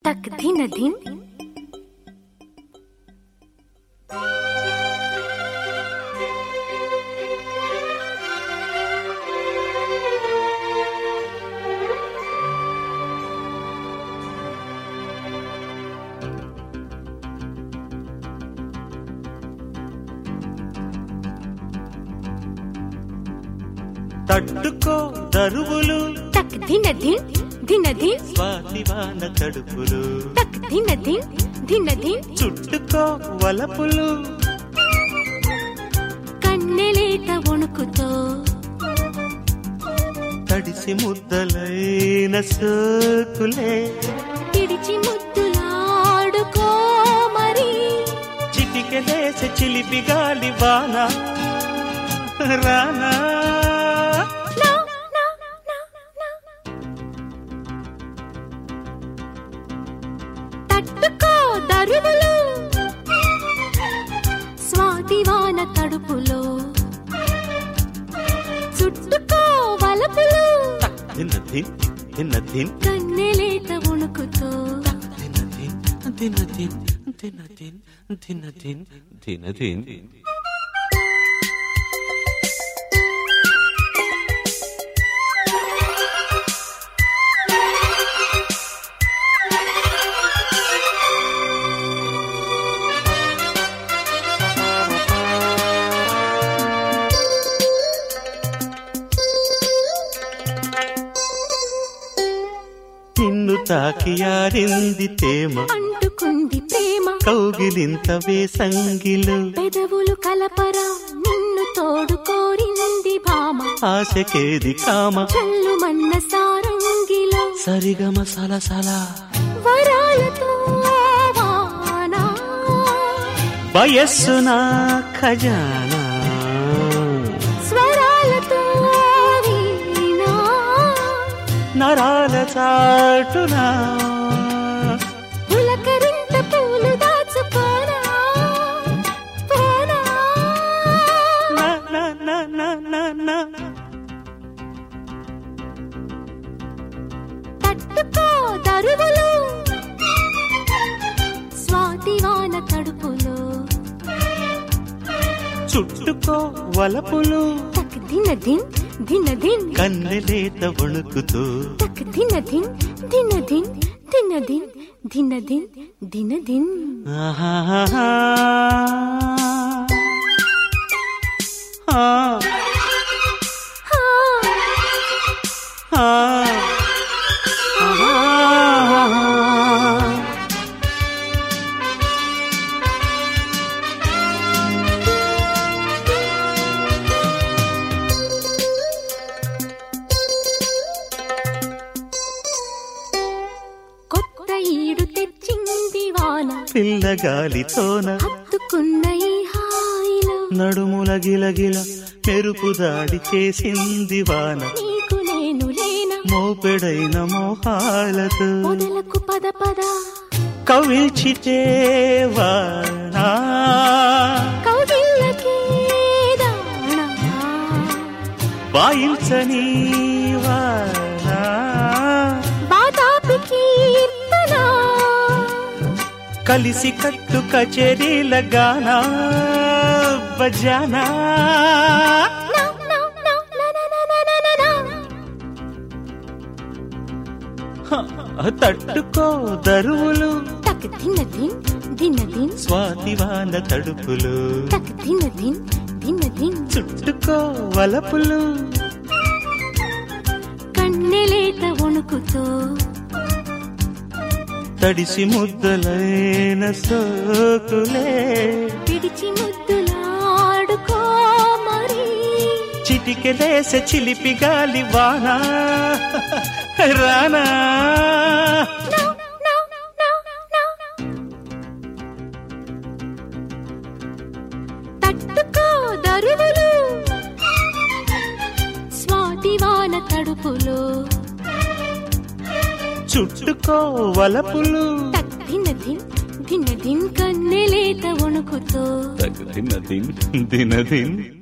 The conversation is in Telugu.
తక్ ధిన ధిన్ తట్టుకో దరువులు తక్ ధిన ధిన్ ధిన ధిన్ స్వాతివాన తడుపులు తక్ ధిన ధిన్ ధిన ధిన్ చుట్టుకో వలపులు కన్నెలేత వణుకుతో తడిసి ముద్దలైన సోకులే పిడిచి ముద్దులాడుకో మరి చిటికెలేసి చిలిపి గాలి వాన రానా నా, నా, నా, నా. తట్టుకో దరువులు స్వాతివాన తడుపులో చుట్టుకో వలపులు దిన దిన్ దిన దిన్ కన్నెలేత వణుకుతో దిన దిన్ దిన దిన్ దిన దిన్ దిన దిన్ దిన దిన్ నిన్ను తాకి ఆరింది తేమ అంటుకుంది ప్రేమ కౌగిలింత వేసంగిలు పెదవులు కలపరా నిన్ను తోడు కోరింది భామ ఆశకేది కామ చల్లుమన్న సారంగిలో సరిగమ సలసల వరాలతో వానా వయస్సు నా ఖజానా స్వరాలతో వీణా నరాల చాటునా పులకరింత పూలు దాచుకోనా పోనా నా, నా, నా, నా, నా, నా. తట్టుకో దరువులు స్వాతివాన తడుపులో చుట్టుకో వలపులు తక్ దిన దిన్ దిన దిన్ కన్నెలేత వణుకుతూ తక్ దిన దిన్ దిన దిన్ దిన దిన్ దిన దిన్ దిన దిన్ ఆహాహా. ఆ, హా ఆ, ఆహా. కొత్త ఈడు తెచ్చింది వాన పిల్లగాలితోన హత్తుకున్న ఈ హాయిలో నడుముల గిలగిల మెరుపు దాడి చేసింది వాన నీకు నేను లేనా మోపెడైన మోహాలతో మొదలకు పద పద కవిల్చితే వానా కౌగిళ్ళకే దానా వాయించని వానా బాదాపి కీర్తన కలిసి కట్టు కచేరీల గానా బజానా నా, నా, నా, నా, నా, నా, నా, నా, నా. హ, తట్టుకో దరువులు తక్ దిన దిన్ దిన దిన్ స్వాతివాన తడుపులు తక్ దిన దిన్ దిన దిన్ చుట్టుకో వలపులు కన్నెలేత వణుకుతో తడిసి ముద్దలైన సోకులే పిడిచి ముద్దులాడుకో మరి చిటికెలేస చిలిపి గాలి వానా రానా నా, నా, నా, నా. తట్టుకో దరువులు స్వాతివాన తడుపులో చుట్టుకో వలపులు తక్ దిన దిన్ దిన దిన్ కన్నెలేత వణుకుతో దిన దిన్ దిన దిన్